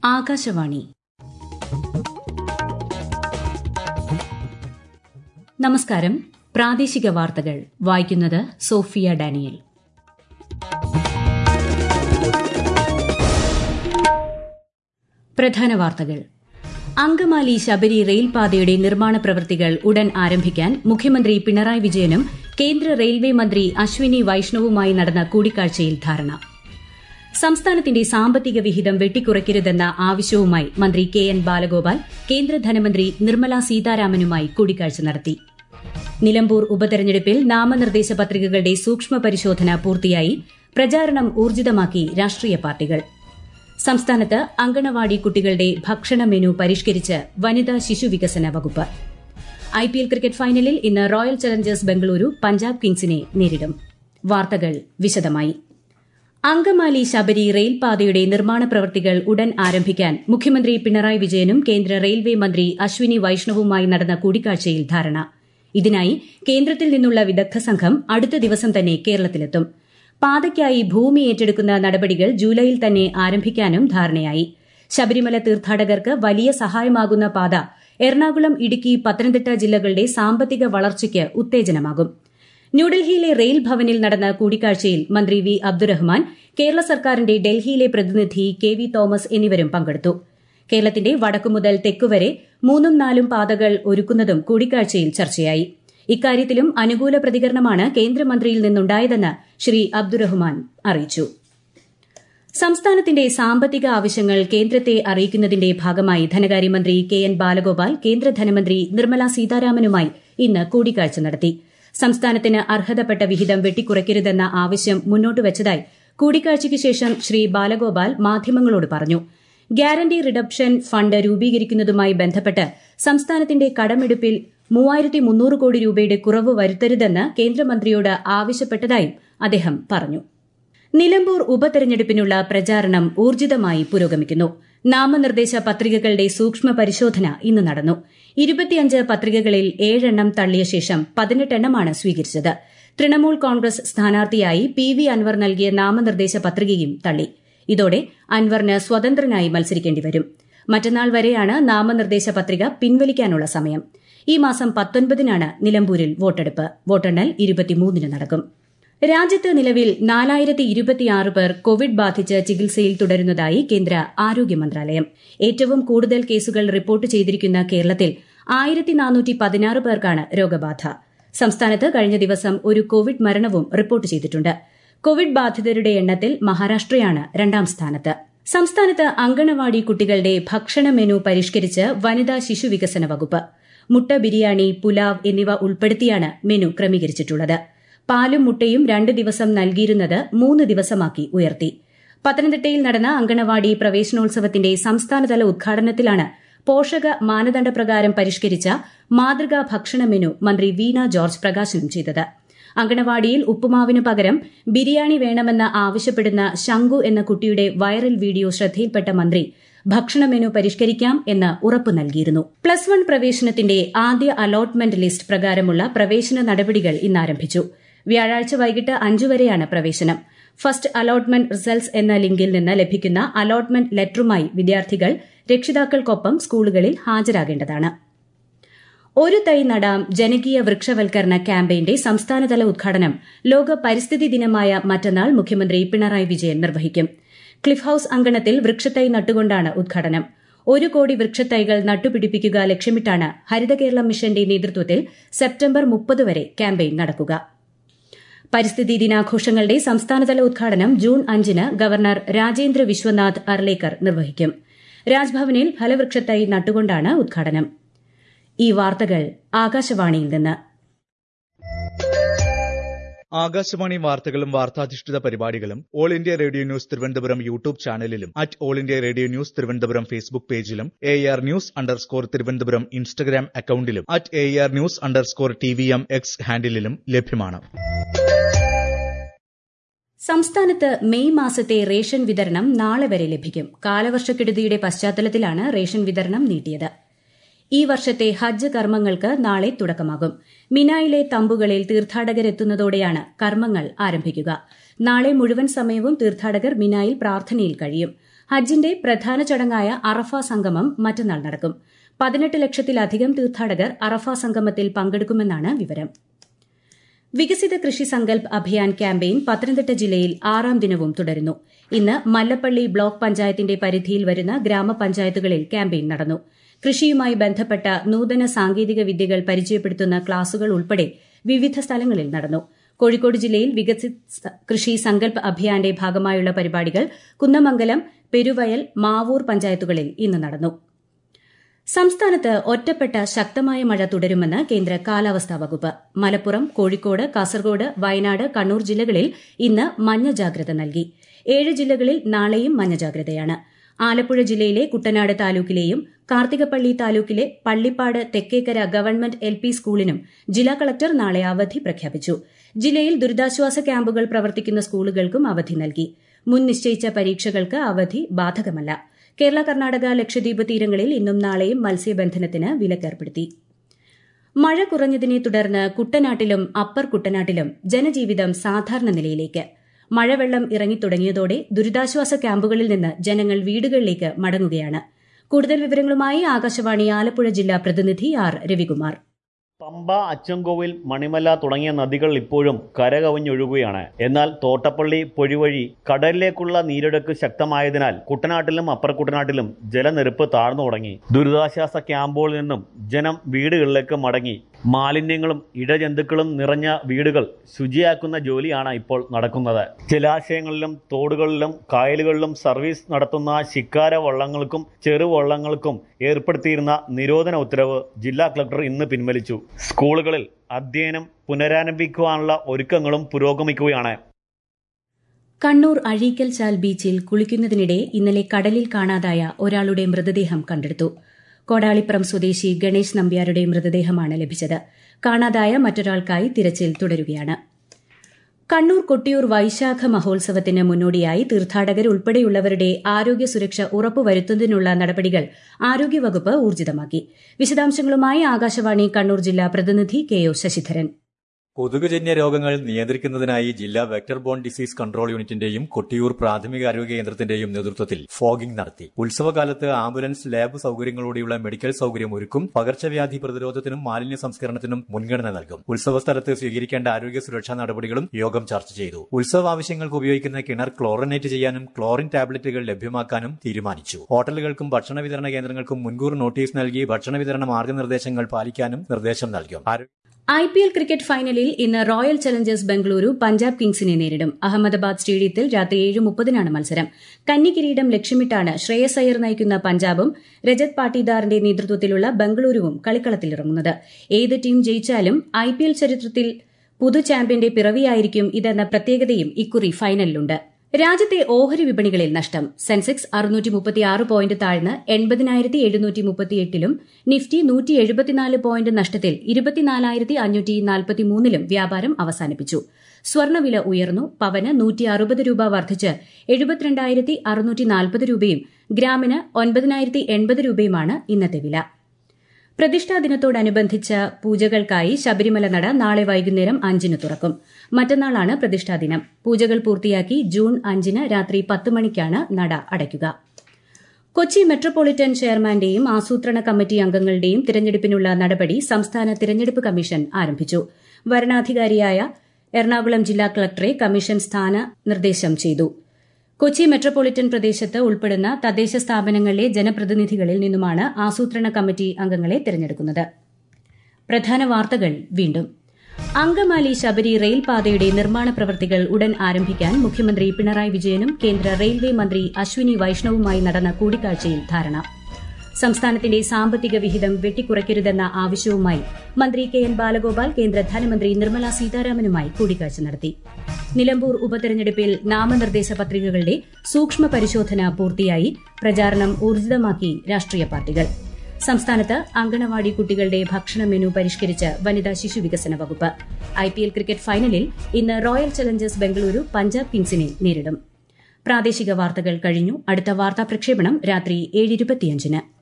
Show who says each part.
Speaker 1: ആകാശവാണി നമസ്കാരം പ്രാദേശിക വാർത്തകൾ വായിക്കുന്നത് സോഫിയ ഡാനിയൽ പ്രധാന വാർത്തകൾ അങ്കമാലി ശബരി റെയിൽപാതയുടെ നിർമ്മാണ പ്രവൃത്തികൾ ഉടൻ ആരംഭിക്കാൻ മുഖ്യമന്ത്രി പിണറായി വിജയനും കേന്ദ്ര റെയിൽവേ മന്ത്രി അശ്വിനി വൈഷ്ണവുമായി നടന്ന കൂടിക്കാഴ്ചയിൽ ധാരണ സംസ്ഥാനത്തിന്റെ സാമ്പത്തിക വിഹിതം വെട്ടിക്കുറയ്ക്കരുതെന്ന ആവശ്യവുമായി മന്ത്രി കെ എൻ ബാലഗോപാൽ കേന്ദ്ര ധനമന്ത്രി നിർമ്മല സീതാരാമനുമായി കൂടിക്കാഴ്ച നടത്തി നിലമ്പൂർ ഉപതെരഞ്ഞെടുപ്പിൽ നാമനിർദ്ദേശ പത്രികകളുടെ സൂക്ഷ്മ പരിശോധന പൂർത്തിയായി പ്രചാരണം ഊർജിതമാക്കി രാഷ്ട്രീയ പാർട്ടികൾ സംസ്ഥാനത്ത് അങ്കണവാടി കുട്ടികളുടെ ഭക്ഷണ മെനു പരിഷ്കരിച്ച് വനിതാ ശിശുവികസന വകുപ്പ് ഐപിഎൽ ക്രിക്കറ്റ് ഫൈനലിൽ ഇന്ന് റോയൽ ചലഞ്ചേഴ്സ് ബംഗളൂരു പഞ്ചാബ് കിങ്സിനെ നേരിടും വാർത്തകൾ വിശദമായി അങ്കമാലി ശബരി റെയിൽപാതയുടെ നിർമ്മാണ പ്രവൃത്തികൾ ഉടൻ ആരംഭിക്കാൻ മുഖ്യമന്ത്രി പിണറായി വിജയനും കേന്ദ്ര റെയിൽവേ മന്ത്രി അശ്വിനി വൈഷ്ണവുമായി നടന്ന കൂടിക്കാഴ്ചയിൽ ധാരണ ഇതിനായി കേന്ദ്രത്തിൽ നിന്നുള്ള വിദഗ്ധ സംഘം അടുത്ത ദിവസം തന്നെ കേരളത്തിലെത്തും പാതയ്ക്കായി ഭൂമി ഏറ്റെടുക്കുന്ന നടപടികൾ ജൂലൈയിൽ തന്നെ ആരംഭിക്കാനും ധാരണയായി ശബരിമല തീർത്ഥാടകർക്ക് വലിയ സഹായമാകുന്ന പാത എറണാകുളം ഇടുക്കി പത്തനംതിട്ട ജില്ലകളുടെ സാമ്പത്തിക വളർച്ചയ്ക്ക് ഉത്തേജനമാകും ന്യൂഡൽഹിയിലെ റെയിൽ ഭവനിൽ നടന്ന കൂടിക്കാഴ്ചയിൽ മന്ത്രി വി അബ്ദുറഹ്മാൻ കേരള സർക്കാരിന്റെ ഡൽഹിയിലെ പ്രതിനിധി കെ വി തോമസ് എന്നിവരും പങ്കെടുത്തു കേരളത്തിന്റെ വടക്കുമുതൽ തെക്കുവരെ മൂന്നും നാലും പാതകൾ ഒരുക്കുന്നതും കൂടിക്കാഴ്ചയിൽ ചർച്ചയായി ഇക്കാര്യത്തിലും അനുകൂല പ്രതികരണമാണ് കേന്ദ്രമന്ത്രിയിൽ നിന്നുണ്ടായതെന്ന് ശ്രീ അബ്ദുറഹ്മാൻ അറിയിച്ചു സംസ്ഥാനത്തിന്റെ സാമ്പത്തിക ആവശ്യങ്ങൾ കേന്ദ്രത്തെ അറിയിക്കുന്നതിന്റെ ഭാഗമായി ധനകാര്യമന്ത്രി കെ എൻ ബാലഗോപാൽ കേന്ദ്ര ധനമന്ത്രി നിർമ്മല സീതാരാമനുമായി ഇന്ന് കൂടിക്കാഴ്ച നടത്തി സംസ്ഥാനത്തിന് അർഹതപ്പെട്ട വിഹിതം വെട്ടിക്കുറയ്ക്കരുതെന്ന ആവശ്യം മുന്നോട്ട് വച്ചതായി കൂടിക്കാഴ്ചയ്ക്ക് ശേഷം ശ്രീ ബാലഗോപാൽ മാധ്യമങ്ങളോട് പറഞ്ഞു ഗ്യാരണ്ടി റിഡപ്ഷൻ ഫണ്ട് രൂപീകരിക്കുന്നതുമായി ബന്ധപ്പെട്ട് സംസ്ഥാനത്തിന്റെ കടമെടുപ്പിൽ മൂവായിരത്തി മുന്നൂറ് കോടി രൂപയുടെ കുറവ് വരുത്തരുതെന്ന് കേന്ദ്രമന്ത്രിയോട് ആവശ്യപ്പെട്ടതായും അദ്ദേഹം പറഞ്ഞു നിലമ്പൂർ ഉപതെരഞ്ഞെടുപ്പിനുള്ള പ്രചാരണം ഊർജിതമായി പുരോഗമിക്കുന്നു നാമനിർദ്ദേശ പത്രികകളുടെ സൂക്ഷ്മ പരിശോധന ഇന്ന് നടന്നു ഇരുപത്തിയഞ്ച് പത്രികകളിൽ ഏഴെണ്ണം തള്ളിയ ശേഷം പതിനെട്ടെണ്ണമാണ് സ്വീകരിച്ചത് തൃണമൂൽ കോൺഗ്രസ് സ്ഥാനാർത്ഥിയായി പി വി അൻവർ നൽകിയ നാമനിർദ്ദേശ പത്രികയും തള്ളി ഇതോടെ അൻവറിന് സ്വതന്ത്രനായി മത്സരിക്കേണ്ടി വരും മറ്റന്നാൾ വരെയാണ് നാമനിർദ്ദേശ പത്രിക പിൻവലിക്കാനുള്ള സമയം ഈ മാസം പത്തൊൻപതിനാണ് നിലമ്പൂരിൽ വോട്ടെടുപ്പ് വോട്ടെണ്ണൽ ഇരുപത്തിമൂന്നിന് നടക്കും രാജ്യത്ത് നിലവിൽ നാലായിരത്തി ഇരുപത്തിയാറ് പേർ കോവിഡ് ബാധിച്ച് ചികിത്സയിൽ തുടരുന്നതായി കേന്ദ്ര ആരോഗ്യ മന്ത്രാലയം ഏറ്റവും കൂടുതൽ കേസുകൾ റിപ്പോർട്ട് ചെയ്തിരിക്കുന്ന കേരളത്തിൽ ആയിരത്തി നാനൂറ്റി പതിനാറ് പേർക്കാണ് രോഗബാധ സംസ്ഥാനത്ത് കഴിഞ്ഞ ദിവസം ഒരു കോവിഡ് മരണവും റിപ്പോർട്ട് ചെയ്തിട്ടുണ്ട് കോവിഡ് ബാധിതരുടെ എണ്ണത്തിൽ മഹാരാഷ്ട്രയാണ് രണ്ടാം സ്ഥാനത്ത് സംസ്ഥാനത്ത് അങ്കണവാടി കുട്ടികളുടെ ഭക്ഷണ മെനു പരിഷ്കരിച്ച് വനിതാ ശിശുവികസന വകുപ്പ് മുട്ട ബിരിയാണി പുലാവ് എന്നിവ ഉൾപ്പെടുത്തിയാണ് മെനു ക്രമീകരിച്ചിട്ടുള്ളത് പാലും മുട്ടയും രണ്ട് ദിവസം നൽകിയിരുന്നത് മൂന്ന് ദിവസമാക്കി ഉയർത്തി പത്തനംതിട്ടയിൽ നടന്ന അങ്കണവാടി പ്രവേശനോത്സവത്തിന്റെ സംസ്ഥാനതല ഉദ്ഘാടനത്തിലാണ് പോഷക മാനദണ്ഡപ്രകാരം പരിഷ്കരിച്ച മാതൃകാ ഭക്ഷണ മെനു മന്ത്രി വീണ ജോർജ് പ്രകാശനം ചെയ്തത് അങ്കണവാടിയിൽ ഉപ്പുമാവിന് പകരം ബിരിയാണി വേണമെന്ന് ആവശ്യപ്പെടുന്ന ശംഖു എന്ന കുട്ടിയുടെ വൈറൽ വീഡിയോ ശ്രദ്ധയിൽപ്പെട്ട മന്ത്രി ഭക്ഷണ മെനു പരിഷ്കരിക്കാം എന്ന് ഉറപ്പു നൽകിയിരുന്നു പ്ലസ് വൺ പ്രവേശനത്തിന്റെ ആദ്യ അലോട്ട്മെന്റ് ലിസ്റ്റ് പ്രകാരമുള്ള പ്രവേശന നടപടികൾ ഇന്ന് ആരംഭിച്ചു വ്യാഴാഴ്ച വൈകിട്ട് അഞ്ചു വരെയാണ് പ്രവേശനം ഫസ്റ്റ് അലോട്ട്മെന്റ് റിസൾട്ട്സ് എന്ന ലിങ്കിൽ നിന്ന് ലഭിക്കുന്ന അലോട്ട്മെന്റ് ലെറ്ററുമായി വിദ്യാർത്ഥികൾ രക്ഷിതാക്കൾക്കൊപ്പം സ്കൂളുകളിൽ ഹാജരാകേണ്ടതാണ് ഒരു തൈ നടാം ജനകീയ വൃക്ഷവൽക്കരണ ക്യാമ്പയിന്റെ സംസ്ഥാനതല ഉദ്ഘാടനം ലോക പരിസ്ഥിതി ദിനമായ മറ്റന്നാൾ മുഖ്യമന്ത്രി പിണറായി വിജയൻ നിർവഹിക്കും ക്ലിഫ് ഹൌസ് അങ്കണത്തിൽ വൃക്ഷത്തൈ നട്ടുകൊണ്ടാണ് ഉദ്ഘാടനം ഒരു കോടി വൃക്ഷത്തൈകൾ നട്ടുപിടിപ്പിക്കുക ലക്ഷ്യമിട്ടാണ് ഹരിത കേരളം മിഷന്റെ നേതൃത്വത്തിൽ സെപ്റ്റംബർ മുപ്പത് വരെ ക്യാമ്പയിൻ നടക്കുക പരിസ്ഥിതി ദിനാഘോഷങ്ങളുടെ സംസ്ഥാനതല ഉദ്ഘാടനം ജൂൺ അഞ്ചിന് ഗവർണർ രാജേന്ദ്ര വിശ്വനാഥ് അർലേക്കർ നിർവഹിക്കും രാജ്ഭവനിൽ ഫലവൃക്ഷത്തൈ നട്ടുകൊണ്ടാണ് ഉദ്ഘാടനം ഈ വാർത്തകൾ ആകാശവാണിയിൽ നിന്ന്
Speaker 2: ആകാശവാണി വാർത്തകളും വാർത്താധിഷ്ഠിത പരിപാടികളും All India Radio News Thiruvananthapuram YouTube ചാനലിലും at All India Radio News Thiruvananthapuram Facebook പേജിലും A R news underscore Thiruvananthapuram Instagram അക്കൌണ്ടിലും at A R news underscore T V M X ഹാൻഡിലും ലഭ്യമാണ്
Speaker 1: സംസ്ഥാനത്ത് മെയ് മാസത്തെ റേഷൻ വിതരണം നാളെ വരെ ലഭിക്കും കാലവർഷക്കെടുതിയുടെ പശ്ചാത്തലത്തിലാണ് റേഷൻ വിതരണം നീട്ടിയത് ഈ വർഷത്തെ ഹജ്ജ് കർമ്മങ്ങൾക്ക് നാളെ തുടക്കമാകും മിനായിലെ തമ്പുകളിൽ തീർത്ഥാടകരെത്തുന്നതോടെയാണ് കർമ്മങ്ങൾ ആരംഭിക്കുക നാളെ മുഴുവൻ സമയവും തീർത്ഥാടകർ മിനായിൽ പ്രാർത്ഥനയിൽ കഴിയും ഹജ്ജിന്റെ പ്രധാന ചടങ്ങായ അറഫ സംഗമം മറ്റന്നാൾ നടക്കും പതിനെട്ട് ലക്ഷത്തിലധികം തീർത്ഥാടകർ അറഫ സംഗമത്തിൽ പങ്കെടുക്കുമെന്നാണ് വിവരം വികസിത കൃഷി സങ്കൽപ് അഭിയാൻ ക്യാമ്പയിൻ പത്തനംതിട്ട ജില്ലയിൽ ആറാം ദിനവും തുടരുന്നു ഇന്ന് മല്ലപ്പള്ളി ബ്ലോക്ക് പഞ്ചായത്തിന്റെ പരിധിയിൽ വരുന്ന ഗ്രാമപഞ്ചായത്തുകളിൽ ക്യാമ്പയിൻ നടന്നു കൃഷിയുമായി ബന്ധപ്പെട്ട നൂതന സാങ്കേതിക വിദ്യകൾ പരിചയപ്പെടുത്തുന്ന ക്ലാസുകൾ ഉൾപ്പെടെ വിവിധ സ്ഥലങ്ങളിൽ നടന്നു കോഴിക്കോട് ജില്ലയിൽ വികസിത് കൃഷി സങ്കൽപ് അഭിയാന്റെ ഭാഗമായുള്ള പരിപാടികൾ കുന്നമംഗലം പെരുവയൽ മാവൂർ പഞ്ചായത്തുകളിൽ ഇന്ന് നടന്നു സംസ്ഥാനത്ത് ഒറ്റപ്പെട്ട ശക്തമായ മഴ തുടരുമെന്ന് കേന്ദ്ര കാലാവസ്ഥാ വകുപ്പ് മലപ്പുറം കോഴിക്കോട് കാസർഗോഡ് വയനാട് കണ്ണൂർ ജില്ലകളിൽ ഇന്ന് മഞ്ഞ ജാഗ്രത നൽകി ഏഴ് ജില്ലകളിൽ നാളെയും മഞ്ഞ ജാഗ്രതയാണ് ആലപ്പുഴ ജില്ലയിലെ കുട്ടനാട് താലൂക്കിലെയും കാർത്തികപ്പള്ളി താലൂക്കിലെ Pallippad Thekkekara government L P സ്കൂളിനും ജില്ലാ കളക്ടർ നാളെ അവധി പ്രഖ്യാപിച്ചു ജില്ലയിൽ ദുരിതാശ്വാസ ക്യാമ്പുകൾ പ്രവർത്തിക്കുന്ന സ്കൂളുകൾക്കും അവധി നൽകി മുൻ നിശ്ചയിച്ച പരീക്ഷകൾക്ക് അവധി ബാധകമല്ല കേരള കർണാടക ലക്ഷദ്വീപ് തീരങ്ങളിൽ ഇന്നും നാളെയും മത്സ്യബന്ധനത്തിന് വിലക്കേർപ്പെടുത്തി മഴ കുറഞ്ഞതിനെ തുടർന്ന് കുട്ടനാട്ടിലും അപ്പർ കുട്ടനാട്ടിലും ജനജീവിതം സാധാരണ നിലയിലേക്ക് മഴവെള്ളം ഇറങ്ങിത്തുടങ്ങിയതോടെ ദുരിതാശ്വാസ ക്യാമ്പുകളിൽ നിന്ന് ജനങ്ങൾ വീടുകളിലേക്ക് മടങ്ങുകയാണ് കൂടുതൽ വിവരങ്ങളുമായി ആകാശവാണി ആലപ്പുഴ ജില്ലാ പ്രതിനിധി ആർ രവികുമാർ
Speaker 3: പമ്പ അച്ചൻകോവിൽ മണിമല തുടങ്ങിയ നദികൾ ഇപ്പോഴും കരകവിഞ്ഞൊഴുകുകയാണ് എന്നാൽ തോട്ടപ്പള്ളി പൊഴിവഴി കടലിലേക്കുള്ള നീരൊഴുക്ക് ശക്തമായതിനാൽ കുട്ടനാട്ടിലും അപ്പർ കുട്ടനാട്ടിലും ജലനിരപ്പ് താഴ്ന്നു തുടങ്ങി ദുരിതാശ്വാസ ക്യാമ്പുകളിൽ നിന്നും ജനം വീടുകളിലേക്ക് മടങ്ങി മാലിന്യങ്ങളും ഇടജന്തുക്കളും നിറഞ്ഞ വീടുകൾ ശുചിയാക്കുന്ന ജോലിയാണ് ഇപ്പോൾ നടക്കുന്നത് ജലാശയങ്ങളിലും തോടുകളിലും കായലുകളിലും സർവീസ് നടത്തുന്ന ശിക്കാര വള്ളങ്ങൾക്കും ചെറുവള്ളങ്ങൾക്കും ഏർപ്പെടുത്തിയിരുന്ന നിരോധന ഉത്തരവ് ജില്ലാ കളക്ടർ ഇന്ന് പിൻവലിച്ചു സ്കൂളുകളിൽ അധ്യയനം പുനരാരംഭിക്കുവാനുള്ള ഒരുക്കങ്ങളും പുരോഗമിക്കുകയാണ്
Speaker 1: കണ്ണൂർ അഴീക്കൽ ചാൽ ബീച്ചിൽ കുളിക്കുന്നതിനിടെ ഇന്നലെ കടലിൽ കാണാതായ ഒരാളുടെ മൃതദേഹം കണ്ടെടുത്തു കോടാളിപ്പുറം സ്വദേശി ഗണേശ് നമ്പ്യാരുടെ മൃതദേഹമാണ് ലഭിച്ചത് കാണാതായ മറ്റൊരാൾക്കായി തിരച്ചിൽ തുടരുകയാണ് കണ്ണൂർ കൊട്ടിയൂർ വൈശാഖ മഹോത്സവത്തിന് മുന്നോടിയായി തീർത്ഥാടകർ ഉൾപ്പെടെയുള്ളവരുടെ ആരോഗ്യ സുരക്ഷ ഉറപ്പുവരുത്തുന്നതിനുള്ള നടപടികൾ ആരോഗ്യവകുപ്പ് ഊർജിതമാക്കി വിശദാംശങ്ങളുമായി ആകാശവാണി കണ്ണൂർ ജില്ലാ പ്രതിനിധി കെ ഒ ശശിധരൻ
Speaker 4: കൊതുകുജന്യ രോഗങ്ങൾ നിയന്ത്രിക്കുന്നതിനായി ജില്ലാ വെക്ടർ ബോൺ ഡിസീസ് കൺട്രോൾ യൂണിറ്റിന്റെയും കൊട്ടിയൂർ പ്രാഥമിക ആരോഗ്യ കേന്ദ്രത്തിന്റെയും നേതൃത്വത്തിൽ ഫോഗിംഗ് നടത്തി ഉത്സവകാലത്ത് ആംബുലൻസ് ലാബ് സൌകര്യങ്ങളോടെയുള്ള മെഡിക്കൽ സൌകര്യം ഒരുക്കും പകർച്ചവ്യാധി പ്രതിരോധത്തിനും മാലിന്യ സംസ്കരണത്തിനും മുൻഗണന നൽകും ഉത്സവ സ്ഥലത്ത് സ്വീകരിക്കേണ്ട ആരോഗ്യ സുരക്ഷാ നടപടികളും യോഗം ചർച്ച ചെയ്തു ഉത്സവ ആവശ്യങ്ങൾക്ക് ഉപയോഗിക്കുന്ന കിണർ ക്ലോറിനേറ്റ് ചെയ്യാനും ക്ലോറിൻ ടാബ്ലറ്റുകൾ ലഭ്യമാക്കാനും തീരുമാനിച്ചു ഹോട്ടലുകൾക്കും ഭക്ഷണ വിതരണ കേന്ദ്രങ്ങൾക്കും മുൻകൂർ നോട്ടീസ് നൽകി ഭക്ഷണ വിതരണ മാർഗനിർദ്ദേശങ്ങൾ പാലിക്കാനും നിർദ്ദേശം നൽകും
Speaker 1: ഐ പി എൽ ക്രിക്കറ്റ് ഫൈനലിൽ ഇന്ന് റോയൽ ചലഞ്ചേഴ്സ് ബംഗളൂരു പഞ്ചാബ് കിങ്സിനെ നേരിടും അഹമ്മദാബാദ് സ്റ്റേഡിയത്തിൽ രാത്രി ഏഴ് മുപ്പതിനാണ് മത്സരം കന്നി കിരീടം ലക്ഷ്യമിട്ടാണ് ശ്രേയസ് അയ്യർ നയിക്കുന്ന പഞ്ചാബും രജത് പാട്ടീദാറിന്റെ നേതൃത്വത്തിലുള്ള ബംഗളൂരുവും കളിക്കളത്തിലിറങ്ങുന്നത് ഏത് ടീം ജയിച്ചാലും ഐ പി എൽ ചരിത്രത്തിൽ പുതു ചാമ്പ്യന്റെ പിറവിയായിരിക്കും ഇതെന്ന പ്രത്യേകതയും ഇക്കുറി ഫൈനലിലുണ്ട് രാജ്യത്തെ ഓഹരി വിപണികളിൽ നഷ്ടം സെൻസെക്സ് അറുന്നൂറ്റി മുപ്പത്തിയാറ് പോയിന്റ് താഴ്ന്ന് എൺപതിനായിരത്തി എഴുന്നൂറ്റി മുപ്പത്തിയെട്ടിലും നിഫ്റ്റി നൂറ്റി എഴുപത്തിനാല് പോയിന്റ് നഷ്ടത്തിൽ ഇരുപത്തിനാലായിരത്തി അഞ്ഞൂറ്റി നാൽപ്പത്തിമൂന്നിലും വ്യാപാരം അവസാനിപ്പിച്ചു സ്വർണ്ണവില ഉയർന്നു പവന് നൂറ്റി അറുപത് രൂപ വർദ്ധിച്ച് എഴുപത്തിരണ്ടായിരത്തി അറുന്നൂറ്റി നാൽപ്പത് രൂപയും ഗ്രാമിന് ഒൻപതിനായിരത്തി എൺപത് രൂപയുമാണ് ഇന്നത്തെ വില പ്രതിഷ്ഠാ ദിനത്തോടനുബന്ധിച്ച പൂജകൾക്കായി ശബരിമല നട നാളെ വൈകുന്നേരം അഞ്ചിന് തുറക്കും മറ്റന്നാളാണ് പ്രതിഷ്ഠാ ദിനം പൂജകൾ പൂർത്തിയാക്കി ജൂൺ അഞ്ചിന് രാത്രി പത്ത് മണിക്കാണ് നട അടയ്ക്കുക കൊച്ചി മെട്രോപൊളിറ്റൻ ചെയർമാന്റെയും ആസൂത്രണ കമ്മിറ്റി അംഗങ്ങളുടെയും തിരഞ്ഞെടുപ്പിനുള്ള നടപടി സംസ്ഥാന തിരഞ്ഞെടുപ്പ് കമ്മീഷൻ ആരംഭിച്ചു വരണാധികാരിയായ എറണാകുളം ജില്ലാ കളക്ടറെ കമ്മീഷൻ സ്ഥാന നിർദ്ദേശം ചെയ്തു കൊച്ചി മെട്രോപൊളിറ്റൻ പ്രദേശത്ത് ഉൾപ്പെടുന്ന തദ്ദേശ സ്ഥാപനങ്ങളിലെ ജനപ്രതിനിധികളിൽ നിന്നുമാണ് ആസൂത്രണ കമ്മിറ്റി അംഗങ്ങളെ തിരഞ്ഞെടുക്കുന്നത് പ്രധാന വാർത്തകൾ വീണ്ടും അങ്കമാലി ശബരി റെയിൽപാതയുടെ നിർമ്മാണ പ്രവൃത്തികൾ ഉടൻ ആരംഭിക്കാൻ മുഖ്യമന്ത്രി പിണറായി വിജയനും കേന്ദ്ര റെയിൽവേ മന്ത്രി അശ്വിനി വൈഷ്ണവുമായി നടന്ന കൂടിക്കാഴ്ചയിൽ ധാരണ സംസ്ഥാനത്തിന്റെ സാമ്പത്തിക വിഹിതം വെട്ടിക്കുറയ്ക്കരുതെന്ന ആവശ്യവുമായി മന്ത്രി കെ എൻ ബാലഗോപാൽ കേന്ദ്ര ധനമന്ത്രി നിർമ്മല സീതാരാമനുമായി കൂടിക്കാഴ്ച നടത്തി നിലമ്പൂർ ഉപതെരഞ്ഞെടുപ്പിൽ നാമനിർദ്ദേശ പത്രികകളുടെ സൂക്ഷ്മ പരിശോധന പൂർത്തിയായി പ്രചാരണം ഊർജിതമാക്കി രാഷ്ട്രീയ പാർട്ടികൾ സംസ്ഥാനത്ത് അങ്കണവാടി കുട്ടികളുടെ ഭക്ഷണ മെനു പരിഷ്കരിച്ച് വനിതാ ശിശു വികസന വകുപ്പ് ഐപിഎൽ ക്രിക്കറ്റ് ഫൈനലിൽ ഇന്ന് റോയൽ ചലഞ്ചേഴ്സ് ബംഗളൂരു പഞ്ചാബ് കിങ്സിനെ നേരിടും പ്രാദേശിക വാർത്തകൾ കഴിഞ്ഞു അടുത്ത വാർത്താ പ്രക്ഷേപണം രാത്രി ഏഴ്